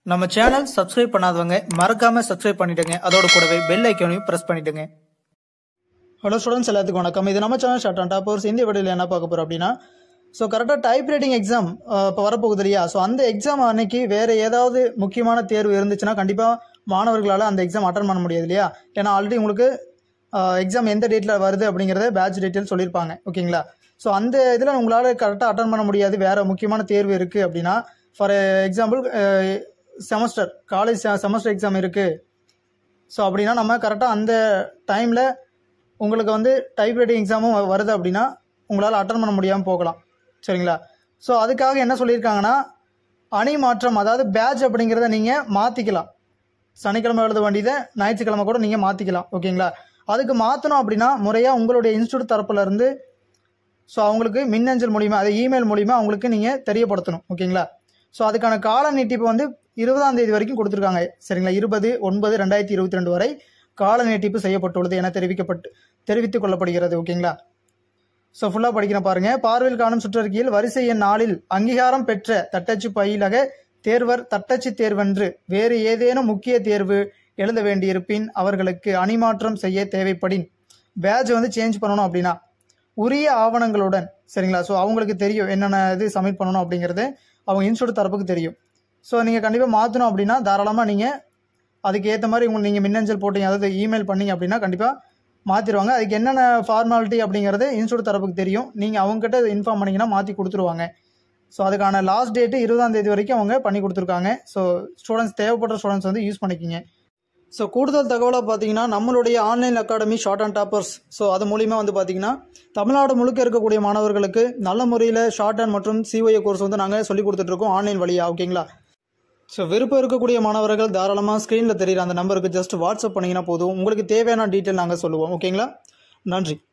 நம்ம channel subscribe பண்ணாதவங்க மறக்காம சப்ஸ்கிரைப் பண்ணிடுங்க அதோட கூடவே பெல் ஐக்கானையும் பிரஸ் பண்ணிடுங்க ஹலோ ஸ்டூடெண்ட்ஸ் எல்லாத்துக்கும் வணக்கம் இது நம்ம சேனல் ஷார்ட் அண்ட் டாப்பர்ஸ் இந்த வீடியோவில் என்ன பார்க்க போகிறோம் அப்படின்னா ஸோ கரெக்டாக டைப் ரைட்டிங் எக்ஸாம் இப்போ வரப்போகுது இல்லையா ஸோ அந்த எக்ஸாம் அன்னைக்கு வேறு ஏதாவது முக்கியமான தேர்வு இருந்துச்சுன்னா கண்டிப்பாக மாணவர்களால் அந்த எக்ஸாம் அட்டன் பண்ண முடியாது இல்லையா ஏன்னா ஆல்ரெடி உங்களுக்கு எக்ஸாம் எந்த டேட்டில் வருது அப்படிங்கிறத பேட்ச் டீட்டெயில் சொல்லியிருப்பாங்க ஓகேங்களா ஸோ அந்த இதில் உங்களால் கரெக்டாக அட்டன் பண்ண முடியாது வேறு முக்கியமான தேர்வு இருக்குது அப்படின்னா for example semester college semester exam இருக்குது ஸோ அப்படின்னா நம்ம கரெக்டாக அந்த டைமில் உங்களுக்கு வந்து டைப் ரைட்டிங் எக்ஸாமும் வருது அப்படின்னா உங்களால் அட்டன் பண்ண முடியாமல் போகலாம் சரிங்களா ஸோ அதுக்காக என்ன சொல்லியிருக்காங்கன்னா அணி மாற்றம் அதாவது பேட்ச் அப்படிங்கிறத நீங்கள் மாற்றிக்கலாம் சனிக்கிழமை எழுத வேண்டியதை ஞாயிற்றுக்கிழமை கூட நீங்கள் மாற்றிக்கலாம் ஓகேங்களா அதுக்கு மாற்றணும் அப்படின்னா முறையாக உங்களுடைய இன்ஸ்டியூட் தரப்புல இருந்து ஸோ அவங்களுக்கு மின்னஞ்சல் மூலிமா அது இமெயில் மூலிமா அவங்களுக்கு நீங்கள் தெரியப்படுத்தணும் ஓகேங்களா ஸோ அதுக்கான கால நீட்டிப்பு வந்து இருபதாம் தேதி வரைக்கும் கொடுத்துருக்காங்க சரிங்களா இருபது ஒன்பது ரெண்டாயிரத்தி இருபத்தி ரெண்டு வரை கால நீட்டிப்பு செய்யப்பட்டுள்ளது என தெரிவிக்கப்பட்டு தெரிவித்துக் கொள்ளப்படுகிறது ஓகேங்களா ஸோ ஃபுல்லாக படிக்கிறேன் பாருங்க பார்வையில் காணும் சுற்றறிக்கையில் வரிசை எண் நாளில் அங்கீகாரம் பெற்ற தட்டச்சு பயிலக தேர்வர் தட்டச்சு தேர்வன்று வேறு ஏதேனும் முக்கிய தேர்வு எழுத வேண்டியிருப்பின் அவர்களுக்கு அணிமாற்றம் செய்ய தேவைப்படின் பேட்ச் வந்து சேஞ்ச் பண்ணணும் அப்படின்னா உரிய ஆவணங்களுடன் சரிங்களா ஸோ அவங்களுக்கு தெரியும் என்னென்ன இது சப்மிட் பண்ணணும் அப்படிங்கிறது அவங்க இன்ஸ்டியூட் தரப்புக்கு தெரியும் ஸோ நீங்கள் கண்டிப்பாக மாற்றணும் அப்படின்னா தாராளமாக நீங்கள் அதுக்கு ஏற்ற மாதிரி உங்களுக்கு நீங்கள் மின்னஞ்சல் போட்டீங்க அதாவது இமெயில் பண்ணீங்க அப்படின்னா கண்டிப்பாக மாற்றிடுவாங்க அதுக்கு என்னென்ன ஃபார்மாலிட்டி அப்படிங்கிறது இன்ஸ்டியூட் தரப்புக்கு தெரியும் நீங்கள் அவங்ககிட்ட இன்ஃபார்ம் பண்ணிங்கன்னா மாற்றி கொடுத்துருவாங்க ஸோ அதுக்கான லாஸ்ட் டேட்டு இருபதாம் தேதி வரைக்கும் அவங்க பண்ணி கொடுத்துருக்காங்க ஸோ ஸ்டூடெண்ட்ஸ் தேவைப்படுற ஸ்டூடெண்ட்ஸ் வந்து யூஸ் பண்ணிக்கிங்க ஸோ கூடுதல் தகவலாக பார்த்தீங்கன்னா நம்மளுடைய online academy short and toppers so அது மூலிமா வந்து பார்த்தீங்கன்னா தமிழ்நாடு முழுக்க இருக்கக்கூடிய மாணவர்களுக்கு நல்ல முறையில் ஷார்ட் அண்ட் மற்றும் சிஓஏ கோர்ஸ் வந்து நாங்கள் சொல்லி கொடுத்துட்ருக்கோம் ஆன்லைன் வழியாக ஓகேங்களா ஸோ விருப்பம் இருக்கக்கூடிய மாணவர்கள் தாராளமாக ஸ்க்ரீனில் தெரியுற அந்த நம்பருக்கு ஜஸ்ட் வாட்ஸ்அப் பண்ணிங்கன்னா போதும் உங்களுக்கு தேவையான டீட்டெயில் நாங்கள் சொல்லுவோம் ஓகேங்களா நன்றி